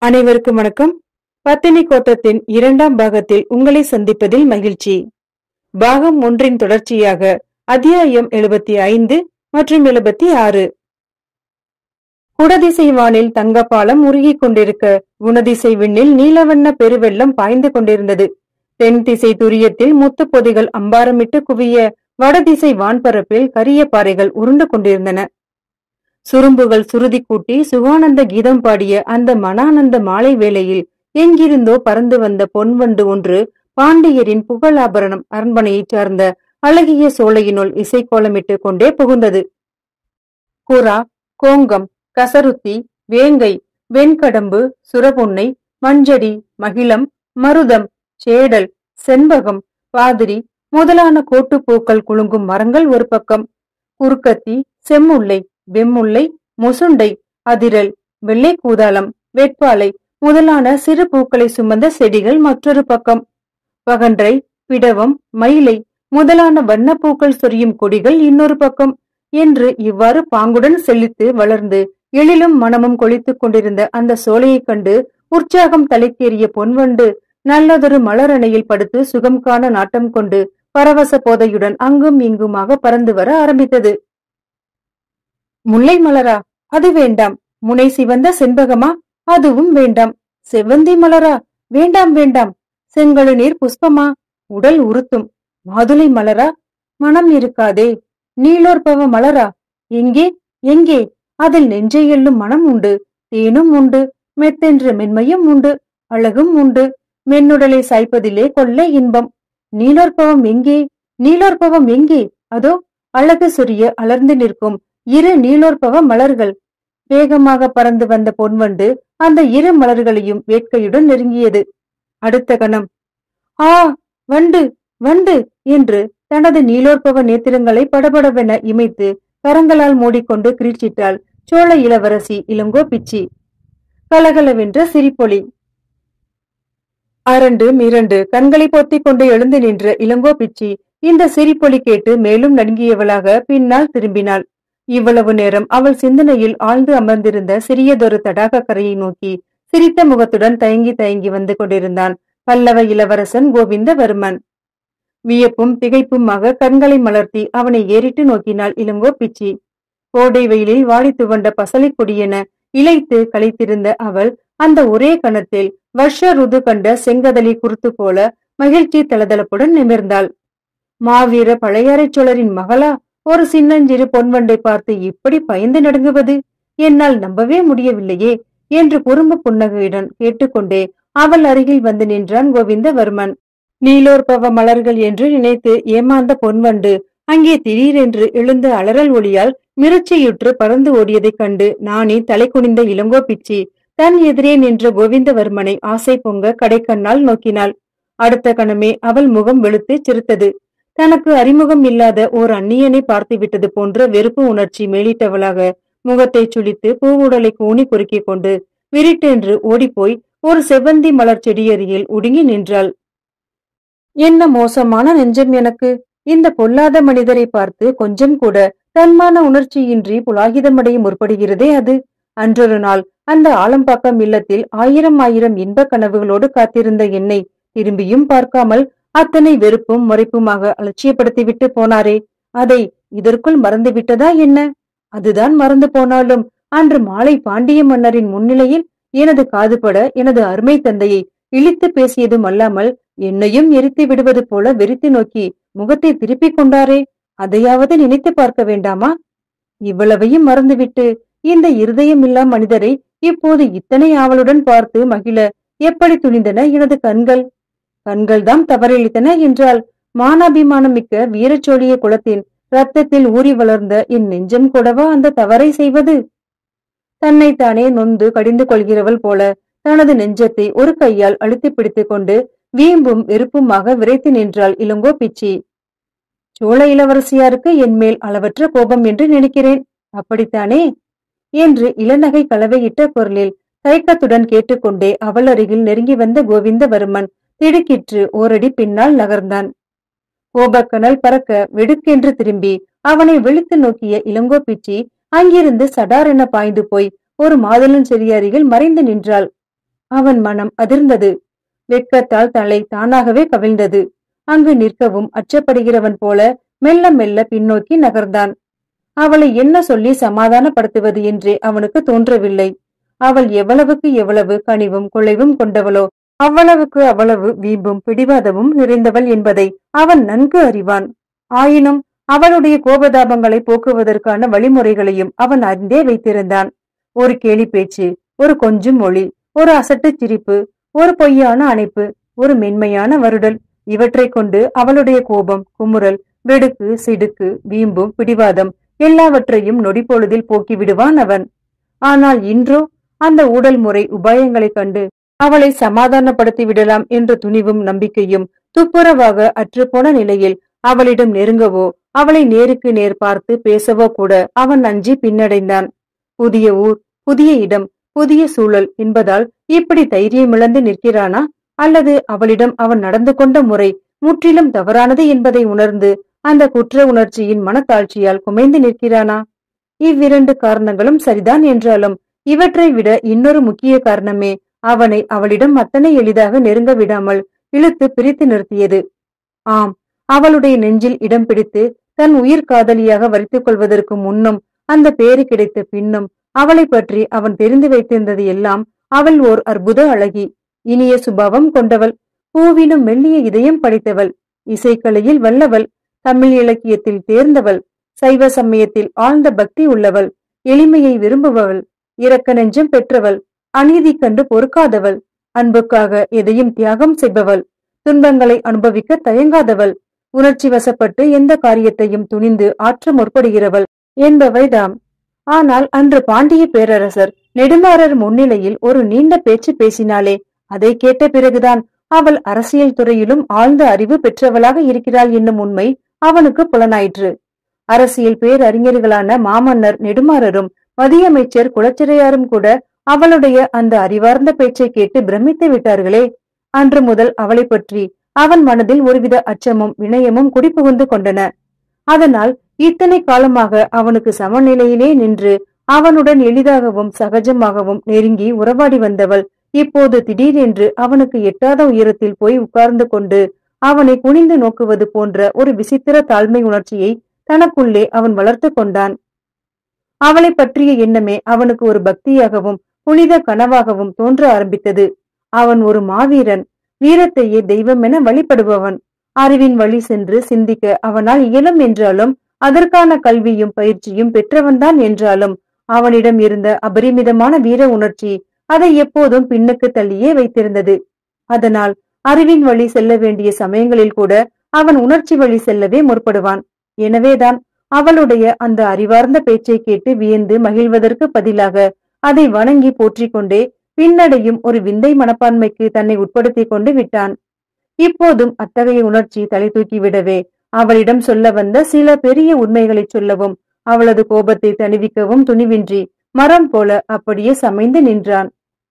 அனைவருக்கும் வணக்கம் பத்தினி கோட்டத்தின் இரண்டாம் பாகத்தில் உங்களை சந்திப்பதில் மகிழ்ச்சி பாகம் ஒன்றின் தொடர்ச்சியாக அத்தியாயம் எழுபத்தி ஐந்து மற்றும் எழுபத்தி ஆறு குடதிசை வானில் தங்கப்பாலம் உருகிக் கொண்டிருக்க குணதிசை விண்ணில் நீலவண்ண பெருவெள்ளம் பாய்ந்து கொண்டிருந்தது தென் திசை துரியத்தில் முத்துப் பொதிகள் அம்பாரமிட்டு குவிய வடதிசை வான்பரப்பில் கரிய பாறைகள் உருண்டு கொண்டிருந்தன சுரும்புகள் சுருதி கூட்டி சுகானந்த கீதம் பாடிய அந்த மனானந்த மாலை வேளையில் எங்கிருந்தோ பறந்து வந்த பொன்வண்டு ஒன்று பாண்டியரின் புகழாபரணம் அரண்மனையைச் சார்ந்த அழகிய சோலையினுள் இசைக்கோலமிட்டு கொண்டே புகுந்தது குரா கோங்கம் கசருத்தி வேங்கை வெண்கடம்பு சுரபொன்னை மஞ்சடி மகிழம் மருதம் சேடல் செண்பகம் பாதிரி முதலான கோட்டுப்பூக்கள் குலுங்கும் மரங்கள் ஒரு பக்கம் குறுக்கத்தி செம்முல்லை வெம்முல்லை முசுண்டை அதிரல் வெள்ளை கூதாளம் வெட்பாலை முதலான சிறு பூக்களை சுமந்த செடிகள் மற்றொரு பக்கம் பகன்றை பிடவம் மயிலை முதலான வண்ணப்பூக்கள் சொரியும் கொடிகள் இன்னொரு பக்கம் என்று இவ்வாறு பாங்குடன் செழித்து வளர்ந்து எழிலும் மனமும் கொளித்துக் கொண்டிருந்த அந்த சோலையைக் கண்டு உற்சாகம் தலைக்கேறிய பொன்வண்டு நல்லதொரு மலரணையில் படுத்து சுகம் காண நாட்டம் கொண்டு பரவச போதையுடன் அங்கும் இங்குமாக பறந்து வர ஆரம்பித்தது முல்லை மலரா அது வேண்டாம் முனை சிவந்த செண்பகமா அதுவும் வேண்டாம் செவ்வந்தி மலரா வேண்டாம் வேண்டாம் செங்கழு நீர் புஷ்பமா உடல் உறுத்தும் மாதுளை மலரா மனம் இருக்காதே நீலோற்பவ மலரா எங்கே எங்கே அதில் நெஞ்சை எள்ளும் மனம் உண்டு தேனும் உண்டு மெத்தென்ற மென்மையும் உண்டு அழகும் உண்டு மென்னுடலை சாய்ப்பதிலே கொள்ளை இன்பம் நீலோற்பவம் எங்கே நீலோற்பவம் எங்கே அதோ அழகு சொரிய அலர்ந்து நிற்கும் இரு நீலோற்பவ மலர்கள் வேகமாக பறந்து வந்த பொன்வண்டு அந்த இரு மலர்களையும் வேட்கையுடன் நெருங்கியது அடுத்த கணம் ஆ வண்டு வண்டு என்று தனது நீலோற்பவ நேத்திரங்களை படபடவென இமைத்து கரங்களால் மூடிக்கொண்டு கிரீச்சிட்டாள் சோழ இளவரசி இளங்கோ பிச்சி கலகலவென்ற சிரிப்பொலி அரண்டு மிரண்டு கண்களை பொத்திக் கொண்டு எழுந்து நின்ற இளங்கோ பிச்சி இந்த சிரிப்பொலி கேட்டு மேலும் நடுங்கியவளாக பின்னால் திரும்பினாள் இவ்வளவு நேரம் அவள் சிந்தனையில் ஆழ்ந்து அமர்ந்திருந்த சிறியதொரு தடாக கரையை நோக்கி சிரித்த முகத்துடன் தயங்கி தயங்கி வந்து கொண்டிருந்தான் பல்லவ இளவரசன் கோவிந்தவர்மன் வியப்பும் திகைப்புமாக கண்களை மலர்த்தி அவனை ஏறிட்டு நோக்கினாள் இளங்கோ பிச்சி கோடை வெயிலில் வாடி துவண்ட பசலை கொடியென இழைத்து களைத்திருந்த அவள் அந்த ஒரே கணத்தில் வருஷ ருது கண்ட செங்கதலி குருத்து போல மகிழ்ச்சி தளதளப்புடன் நிமிர்ந்தாள் மாவீர பழையாறைச் சோழரின் மகளா ஒரு சின்னஞ்சிறு பொன்வண்டை பார்த்து இப்படி பயந்து நடுங்குவது என்னால் நம்பவே முடியவில்லையே என்று குறும்பு புன்னகையுடன் கேட்டுக்கொண்டே அவள் அருகில் வந்து நின்றான் கோவிந்தவர்மன் நீலோற்பவ மலர்கள் என்று நினைத்து ஏமாந்த பொன்வண்டு அங்கே திடீரென்று எழுந்த அலறல் ஒளியால் மிரட்சியுற்று பறந்து ஓடியதைக் கண்டு நாணி தலை குனிந்த இளங்கோ பிச்சி தன் எதிரே நின்ற கோவிந்தவர்மனை ஆசை பொங்க கடைக்கண்ணால் நோக்கினாள் அடுத்த கணமே அவள் முகம் வெளுத்து சிரித்தது தனக்கு அறிமுகம் இல்லாத ஓர் அந்நியனை பார்த்து விட்டது போன்ற வெறுப்பு உணர்ச்சி மேலிட்டவளாக முகத்தை சுளித்து பூவுடலை கூனி குறுக்கிக் கொண்டு விரிட்டென்று ஓடிப்போய் ஒரு செவ்வந்தி மலர் செடியருகில் ஒடுங்கி நின்றாள் என்ன மோசமான நெஞ்சம் எனக்கு இந்த பொல்லாத மனிதரை பார்த்து கொஞ்சம் கூட தன்மான உணர்ச்சியின்றி புலாகிதமடைய முற்படுகிறதே அது அன்றொரு நாள் அந்த ஆலம்பாக்கம் இல்லத்தில் ஆயிரம் ஆயிரம் இன்ப கனவுகளோடு காத்திருந்த என்னை திரும்பியும் பார்க்காமல் அத்தனை வெறுப்பும் முறைப்புமாக அலட்சியப்படுத்திவிட்டு போனாரே அதை இதற்குள் மறந்து விட்டதா என்ன அதுதான் மறந்து போனாலும் அன்று மாலை பாண்டிய மன்னரின் முன்னிலையில் எனது காதுபட எனது அருமை தந்தையை இழித்து பேசியதும் அல்லாமல் என்னையும் எரித்து விடுவது போல வெறித்து நோக்கி முகத்தை திருப்பிக் கொண்டாரே அதையாவது நினைத்து பார்க்க வேண்டாமா இவ்வளவையும் மறந்துவிட்டு இந்த இருதயமில்லா மனிதரை இப்போது இத்தனை ஆவலுடன் பார்த்து மகிழ எப்படி துணிந்தன எனது கண்கள் கண்கள்தாம் தவறிழித்தன என்றால் மானாபிமானம் மிக்க வீரச்சோழிய குலத்தின் ரத்தத்தில் ஊறி வளர்ந்த என் நெஞ்சம் கூடவா அந்த தவறை செய்வது தன்னைத்தானே நொந்து கடிந்து கொள்கிறவள் போல தனது நெஞ்சத்தை ஒரு கையால் அழுத்தி பிடித்துக் கொண்டு வீம்பும் வெறுப்புமாக விரைத்து நின்றாள் இளங்கோ பிச்சி சோழ இளவரசியாருக்கு என் மேல் அளவற்ற கோபம் என்று நினைக்கிறேன் அப்படித்தானே என்று இளநகை கலவையிட்ட குரலில் தயக்கத்துடன் கேட்டுக்கொண்டே அவள் அருகில் நெருங்கி வந்த கோவிந்தவர்மன் திடுக்கிற்று ஓரடி பின்னால் நகர்ந்தான் கோபக்கனல் பறக்க வெடுக்கென்று திரும்பி அவனை விழித்து நோக்கிய இளங்கோ பிச்சி அங்கிருந்து சடாரென பாய்ந்து போய் ஒரு மாதுளன் செடி அருகில் மறைந்து நின்றாள் அவன் மனம் அதிர்ந்தது வெட்கத்தால் தலை தானாகவே கவிழ்ந்தது அங்கு நிற்கவும் அச்சப்படுகிறவன் போல மெல்ல மெல்ல பின்னோக்கி நகர்ந்தான் அவளை என்ன சொல்லி சமாதானப்படுத்துவது என்றே அவனுக்கு தோன்றவில்லை அவள் எவ்வளவுக்கு எவ்வளவு கனிவும் குலைவும் கொண்டவளோ அவ்வளவுக்கு அவ்வளவு வீம்பும் பிடிவாதமும் நிறைந்தவள் என்பதை அவன் நன்கு அறிவான் ஆயினும் அவளுடைய கோபதாபங்களை போக்குவதற்கான வழிமுறைகளையும் அவன் அறிந்தே வைத்திருந்தான் ஒரு கேலி பேச்சு ஒரு கொஞ்சும் மொழி ஒரு அசட்டுச் சிரிப்பு ஒரு பொய்யான அணைப்பு ஒரு மென்மையான வருடல் இவற்றைக் கொண்டு அவளுடைய கோபம் குமுறல் வெடுக்கு சிடுக்கு வீம்பும் பிடிவாதம் எல்லாவற்றையும் நொடிப்பொழுதில் போக்கி விடுவான் அவன் ஆனால் இன்றோ அந்த ஊடல் முறை உபாயங்களைக் கண்டு அவளை சமாதானப்படுத்தி விடலாம் என்ற துணிவும் நம்பிக்கையும் துப்புரவாக அற்றுப்போன நிலையில் அவளிடம் நெருங்கவோ அவளை நேருக்கு நேர் பார்த்து பேசவோ கூட அவன் அஞ்சி பின்னடைந்தான் புதிய ஊர் புதிய இடம் புதிய சூழல் என்பதால் இப்படி தைரியமிழந்து நிற்கிறானா அல்லது அவளிடம் அவன் நடந்து கொண்ட முறை முற்றிலும் தவறானது என்பதை உணர்ந்து அந்த குற்ற உணர்ச்சியின் மனத்தாழ்ச்சியால் குமைந்து நிற்கிறானா இவ்விரண்டு காரணங்களும் சரிதான் என்றாலும் இவற்றை விட இன்னொரு முக்கிய காரணமே அவனை அவளிடம் அத்தனை எளிதாக நெருங்க விடாமல் இழுத்து பிரித்து நிறுத்தியது ஆம் அவளுடைய நெஞ்சில் இடம் பிடித்து தன் உயிர் காதலியாக வரித்துக் கொள்வதற்கு முன்னும் அந்த பேரு கிடைத்த பின்னும் அவளை பற்றி அவன் தெரிந்து வைத்திருந்தது எல்லாம் அவள் ஓர் அற்புத அழகி இனிய சுபாவம் கொண்டவள் பூவினும் மெல்லிய இதயம் படைத்தவள் இசைக்கலையில் வல்லவள் தமிழ் இலக்கியத்தில் தேர்ந்தவள் சைவ சமயத்தில் ஆழ்ந்த பக்தி உள்ளவள் எளிமையை விரும்புபவள் இரக்க நெஞ்சம் பெற்றவள் அநீதி கண்டு பொறுக்காதவள் அன்புக்காக எதையும் தியாகம் செய்பவள் துன்பங்களை அனுபவிக்க தயங்காதவள் உணர்ச்சி வசப்பட்டு எந்த காரியத்தையும் துணிந்து ஆற்ற முற்படுகிறவள் என்பவைதாம் ஆனால் அன்று பாண்டிய பேரரசர் நெடுமாறர் முன்னிலையில் ஒரு நீண்ட பேச்சு பேசினாளே அதை கேட்ட பிறகுதான் அவள் அரசியல் துறையிலும் ஆழ்ந்த அறிவு பெற்றவளாக இருக்கிறாள் என்னும் உண்மை அவனுக்கு புலனாயிற்று அரசியல் பேரறிஞர்களான மாமன்னர் நெடுமாறரும் மதியமைச்சர் குலச்சிறையாரும் கூட அவளுடைய அந்த அறிவார்ந்த பேச்சை கேட்டு பிரமித்து விட்டார்களே அன்று முதல் அவளை பற்றி அவன் மனதில் ஒருவித அச்சமும் வினயமும் குடிபுகுந்து கொண்டன அதனால் இத்தனை காலமாக அவனுக்கு சமநிலையிலே நின்று அவனுடன் எளிதாகவும் சகஜமாகவும் நெருங்கி உறவாடி வந்தவள் இப்போது திடீரென்று அவனுக்கு எட்டாத உயரத்தில் போய் உட்கார்ந்து கொண்டு அவனை குனிந்து நோக்குவது போன்ற ஒரு விசித்திர தாழ்மை உணர்ச்சியை தனக்குள்ளே அவன் வளர்த்து கொண்டான் அவளை பற்றிய எண்ணமே அவனுக்கு ஒரு பக்தியாகவும் புனித கனவாகவும் தோன்ற ஆரம்பித்தது அவன் ஒரு மாவீரன் வீரத்தையே தெய்வம் என வழிபடுபவன் அறிவின் வழி சென்று சிந்திக்க அவனால் இயலும் என்றாலும் அதற்கான கல்வியும் பயிற்சியும் பெற்றவன்தான் என்றாலும் அவனிடம் இருந்த அபரிமிதமான வீர உணர்ச்சி அதை எப்போதும் பின்னுக்கு தள்ளியே வைத்திருந்தது அதனால் அறிவின் வழி செல்ல வேண்டிய சமயங்களில் கூட அவன் உணர்ச்சி வழி செல்லவே முற்படுவான் எனவேதான் அவளுடைய அந்த அறிவார்ந்த பேச்சை கேட்டு வியந்து மகிழ்வதற்கு பதிலாக அதை வணங்கி போற்றிக் கொண்டே பின்னடையும் ஒரு விந்தை மனப்பான்மைக்கு தன்னை உட்படுத்திக் கொண்டு விட்டான் இப்போதும் அத்தகைய உணர்ச்சி தலை தூக்கி விடவே அவளிடம் சொல்ல வந்த சில பெரிய உண்மைகளைச் சொல்லவும் அவளது கோபத்தை தணிவிக்கவும் துணிவின்றி மரம் போல அப்படியே சமைந்து நின்றான்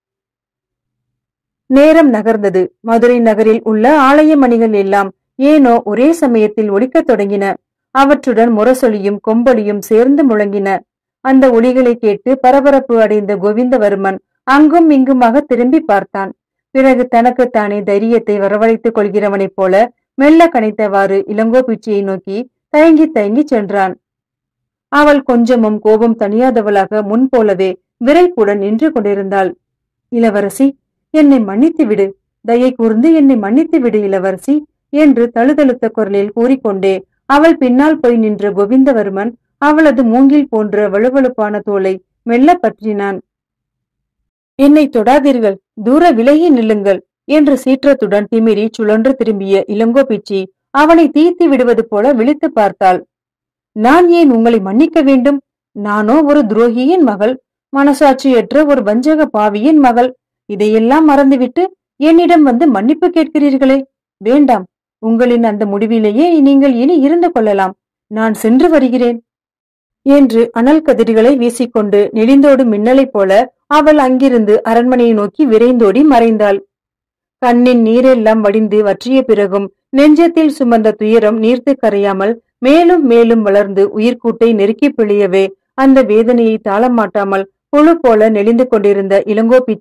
நேரம் நகர்ந்தது மதுரை நகரில் உள்ள ஆலய மணிகள் எல்லாம் ஏனோ ஒரே சமயத்தில் ஒலிக்கத் தொடங்கின அவற்றுடன் முரசொலியும் கொம்பொலியும் சேர்ந்து முழங்கின அந்த ஒலிகளை கேட்டு பரபரப்பு அடைந்த கோவிந்தவர்மன் அங்கும் இங்குமாக திரும்பி பார்த்தான் பிறகு தனக்குத்தானே தைரியத்தை வரவழைத்துக் கொள்கிறவனைப் போல மெல்ல கனைத்தவாறு இளங்கோ பிச்சையை நோக்கி தயங்கி தயங்கி சென்றான் அவள் கொஞ்சமும் கோபம் தணியாதவளாக முன் போலவே விரைப்புடன் நின்று கொண்டிருந்தாள் இளவரசி என்னை மன்னித்து விடு தயை கூர்ந்து என்னை மன்னித்து விடு இளவரசி என்று தழுதழுத்த குரலில் கூறிக்கொண்டே அவள் பின்னால் போய் நின்ற கோவிந்தவர்மன் அவளது மூங்கில் போன்ற வலுவழுப்பான தோலை மெல்ல பற்றினான் என்னை தொடாதீர்கள் தூர விலகி நில்லுங்கள் என்று சீற்றத்துடன் திமிரி சுழன்று திரும்பிய இளங்கோ பிச்சி அவனை தீர்த்தி விடுவது போல விழித்து பார்த்தாள் நான் ஏன் உங்களை மன்னிக்க வேண்டும் நானோ ஒரு துரோகியின் மகள் மனசாட்சியற்ற ஒரு வஞ்சக பாவியின் மகள் இதையெல்லாம் மறந்துவிட்டு என்னிடம் வந்து மன்னிப்பு கேட்கிறீர்களே வேண்டாம் உங்களின் அந்த முடிவிலேயே நீங்கள் இனி இருந்து கொள்ளலாம் நான் சென்று வருகிறேன் என்று அனல் கதிர்களை வீசிக்கொண்டு நெளிந்தோடு மின்னலைப் போல அவள் அங்கிருந்து அரண்மனையை நோக்கி விரைந்தோடி மறைந்தாள் கண்ணின் நீரெல்லாம் வடிந்து வற்றிய பிறகும் நெஞ்சத்தில் சுமந்த துயரம் நீர்த்து கரையாமல் மேலும் மேலும் வளர்ந்து உயிர்க்கூட்டை நெருக்கி பிழியவே அந்த வேதனையை தாளமாட்டாமல் புழு போல நெளிந்து கொண்டிருந்த இளங்கோ பிச்சி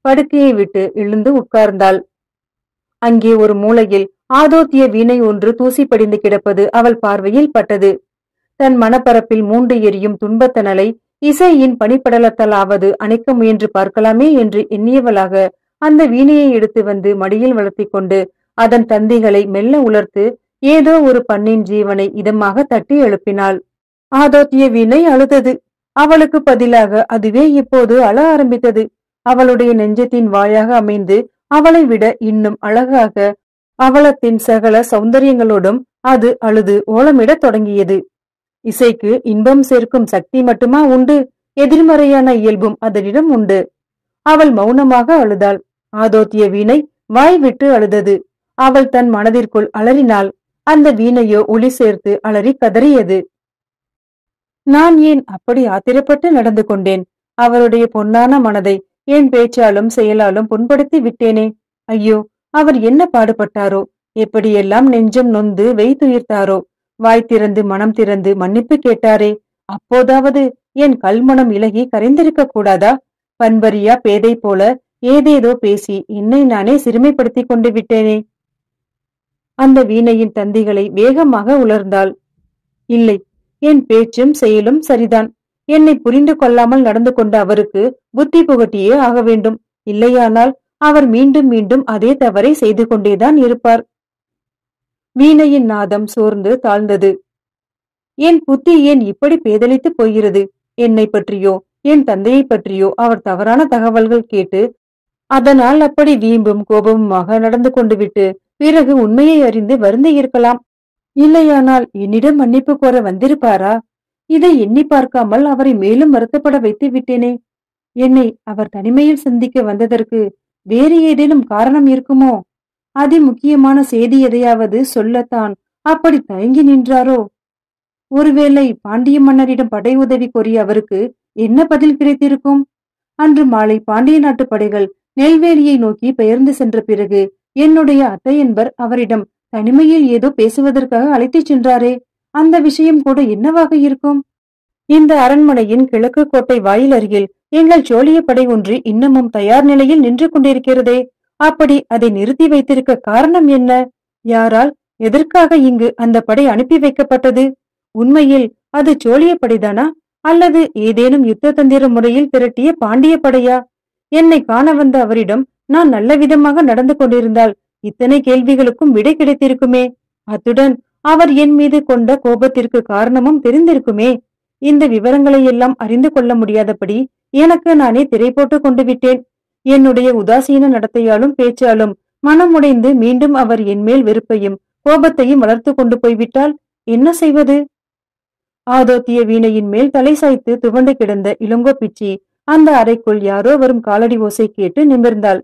படுக்கையை விட்டு எழுந்து உட்கார்ந்தாள் அங்கே ஒரு மூலையில் ஆதோத்திய வீணை ஒன்று தூசி படிந்து கிடப்பது அவள் பார்வையில் பட்டது தன் மனப்பரப்பில் மூண்டு எரியும் துன்பத்தனலை இசையின் பனிப்படலத்தாலாவது அணைக்க முயன்று பார்க்கலாமே என்று எண்ணியவளாக அந்த வீணையை எடுத்து வந்து மடியில் வளர்த்தி கொண்டு அதன் தந்திகளை மெல்ல உலர்த்து ஏதோ ஒரு பண்ணின் ஜீவனை இதமாக தட்டி எழுப்பினாள் ஆதோத்திய வீணை அழுதது அவளுக்கு பதிலாக அதுவே இப்போது அழ ஆரம்பித்தது அவளுடைய நெஞ்சத்தின் வாயாக அமைந்து அவளை விட இன்னும் அழகாக அவளத்தின் சகல சௌந்தரியங்களோடும் அது அழுது ஓலமிடத் தொடங்கியது இசைக்கு இன்பம் சேர்க்கும் சக்தி மட்டுமா உண்டு எதிர்மறையான இயல்பும் அதனிடம் உண்டு அவள் மௌனமாக அழுதாள் ஆதோத்திய வீணை வாய் விட்டு அழுதது அவள் தன் மனதிற்குள் அலறினாள் அந்த வீணையோ ஒளி சேர்த்து அலறி கதறியது நான் ஏன் அப்படி ஆத்திரப்பட்டு நடந்து கொண்டேன் அவருடைய பொன்னான மனதை என் பேச்சாலும் செயலாலும் புண்படுத்தி விட்டேனே ஐயோ அவர் என்ன பாடுபட்டாரோ எப்படியெல்லாம் நெஞ்சம் நொந்து வெய்துயிர்த்தாரோ வாய் திறந்து மனம் திறந்து மன்னிப்பு கேட்டாரே அப்போதாவது என் கல்மனம் இலகி கரைந்திருக்க கூடாதா பண்பரியா பேதை போல ஏதேதோ பேசி என்னை நானே சிறுமைப்படுத்திக் கொண்டு விட்டேனே அந்த வீணையின் தந்திகளை வேகமாக உலர்ந்தாள் இல்லை என் பேச்சும் செயலும் சரிதான் என்னை புரிந்து கொள்ளாமல் நடந்து கொண்ட அவருக்கு புத்தி புகட்டியே ஆக வேண்டும் இல்லையானால் அவர் மீண்டும் மீண்டும் அதே தவறை செய்து கொண்டேதான் இருப்பார் வீணையின் நாதம் சோர்ந்து தாழ்ந்தது என் புத்தி ஏன் இப்படி பேதலித்து போகிறது என்னை பற்றியோ என் தந்தையை பற்றியோ அவர் தவறான தகவல்கள் கேட்டு அதனால் அப்படி வீம்பும் கோபமுமாக நடந்து கொண்டு விட்டு பிறகு உண்மையை அறிந்து வருந்தி இருக்கலாம் இல்லையானால் என்னிடம் மன்னிப்பு கோர வந்திருப்பாரா இதை எண்ணி பார்க்காமல் அவரை மேலும் வருத்தப்பட வைத்து விட்டேனே என்னை அவர் தனிமையில் சந்திக்க வந்ததற்கு வேறு ஏதேனும் காரணம் இருக்குமோ அதி முக்கியமான செய்தி எதையாவது சொல்லத்தான் அப்படி தயங்கி நின்றாரோ ஒருவேளை பாண்டிய மன்னரிடம் படை உதவி கோரிய அவருக்கு என்ன பதில் கிடைத்திருக்கும் அன்று மாலை பாண்டிய நாட்டு படைகள் நெல்வேலியை நோக்கி பெயர்ந்து சென்ற பிறகு என்னுடைய அத்தை என்பர் அவரிடம் தனிமையில் ஏதோ பேசுவதற்காக அழைத்துச் சென்றாரே அந்த விஷயம் கூட என்னவாக இருக்கும் இந்த அரண்மனையின் கிழக்கு கோட்டை வாயில் அருகில் எங்கள் சோழிய படை ஒன்று இன்னமும் தயார் நிலையில் நின்று கொண்டிருக்கிறதே அப்படி அதை நிறுத்தி வைத்திருக்க காரணம் என்ன யாரால் எதற்காக இங்கு அந்த படை அனுப்பி வைக்கப்பட்டது உண்மையில் அது சோழிய படைதானா அல்லது ஏதேனும் யுத்த தந்திர முறையில் திரட்டிய பாண்டிய படையா என்னை காண வந்த அவரிடம் நான் நல்ல விதமாக நடந்து கொண்டிருந்தால் இத்தனை கேள்விகளுக்கும் விடை கிடைத்திருக்குமே அத்துடன் அவர் என் மீது கொண்ட கோபத்திற்கு காரணமும் தெரிந்திருக்குமே இந்த விவரங்களை எல்லாம் அறிந்து கொள்ள முடியாதபடி எனக்கு நானே திரை போட்டு கொண்டு விட்டேன் என்னுடைய உதாசீன நடத்தையாலும் பேச்சாலும் மனமுடைந்து மீண்டும் அவர் என்மேல் வெறுப்பையும் கோபத்தையும் வளர்த்து கொண்டு போய்விட்டால் என்ன செய்வது ஆதோத்திய வீணையின் மேல் தலை சாய்த்து துவண்டு கிடந்த இளங்கோ பிச்சி அந்த அறைக்குள் யாரோ வரும் காலடி ஓசை கேட்டு நிமிர்ந்தாள்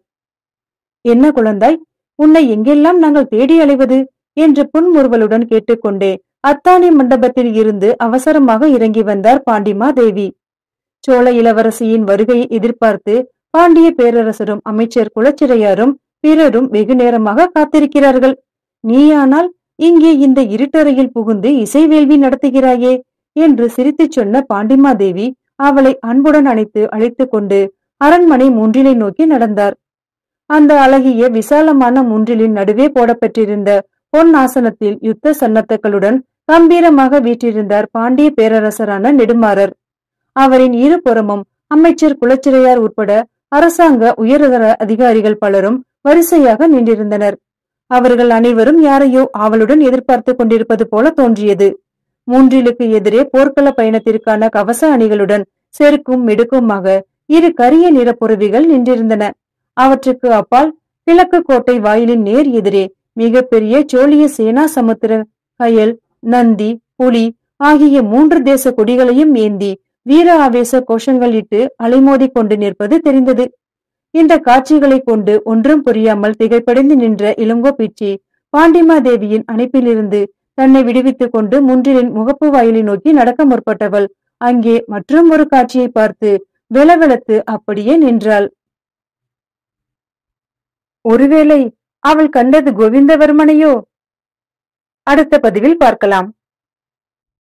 என்ன குழந்தாய் உன்னை எங்கெல்லாம் நாங்கள் தேடி அலைவது என்று புன்முறுவலுடன் கேட்டுக்கொண்டே அத்தானி மண்டபத்தில் இருந்து அவசரமாக இறங்கி வந்தார் பாண்டிமா தேவி சோழ இளவரசியின் வருகையை எதிர்பார்த்து பாண்டிய பேரரசரும் அமைச்சர் குலச்சிறையாரும் பிறரும் வெகு நேரமாக காத்திருக்கிறார்கள் நீயானால் இங்கே இந்த இருட்டறையில் புகுந்து இசைவேள்வி நடத்துகிறாயே என்று சிரித்துச் சொன்ன பாண்டிமாதேவி அவளை அன்புடன் அணைத்து அழைத்துக் கொண்டு அரண்மனை மூன்றிலை நோக்கி நடந்தார் அந்த அழகிய விசாலமான மூன்றிலின் நடுவே போடப்பெற்றிருந்த பொன் ஆசனத்தில் யுத்த சன்னத்தக்களுடன் கம்பீரமாக வீற்றிருந்தார் பாண்டிய பேரரசரான நெடுமாறர் அவரின் இரு புறமும் அமைச்சர் குலச்சிறையார் உட்பட அரசாங்க உயர்தர அதிகாரிகள் பலரும் வரிசையாக நின்றிருந்தனர் அவர்கள் அனைவரும் யாரையோ ஆவலுடன் எதிர்பார்த்து கொண்டிருப்பது போல தோன்றியது மூன்றிலுக்கு எதிரே போர்க்கள பயணத்திற்கான கவச அணிகளுடன் செருக்கும் மிடுக்குமாக இரு கரிய நிற புறவிகள் நின்றிருந்தன அவற்றுக்கு அப்பால் கிழக்கு கோட்டை வாயிலின் நேர் எதிரே மிகப்பெரிய சோழிய சேனா சமுத்திர கயல் நந்தி புலி ஆகிய மூன்று தேச கொடிகளையும் ஏந்தி வீர ஆவேச கோஷங்களிட்டு அலைமோதி கொண்டு நிற்பது தெரிந்தது இந்த காட்சிகளைக் கொண்டு ஒன்றும் புரியாமல் திகைப்படைந்து நின்ற இளங்கோ பிச்சி பாண்டிமாதேவியின் அணைப்பிலிருந்து தன்னை விடுவித்துக் கொண்டு முன்றிலின் முகப்பு வாயிலை நோக்கி நடக்க முற்பட்டவள் அங்கே மற்றும் ஒரு காட்சியை பார்த்து வெலவெலத்து அப்படியே நின்றாள் ஒருவேளை அவள் கண்டது கோவிந்தவர்மனையோ அடுத்த பதிவில் பார்க்கலாம்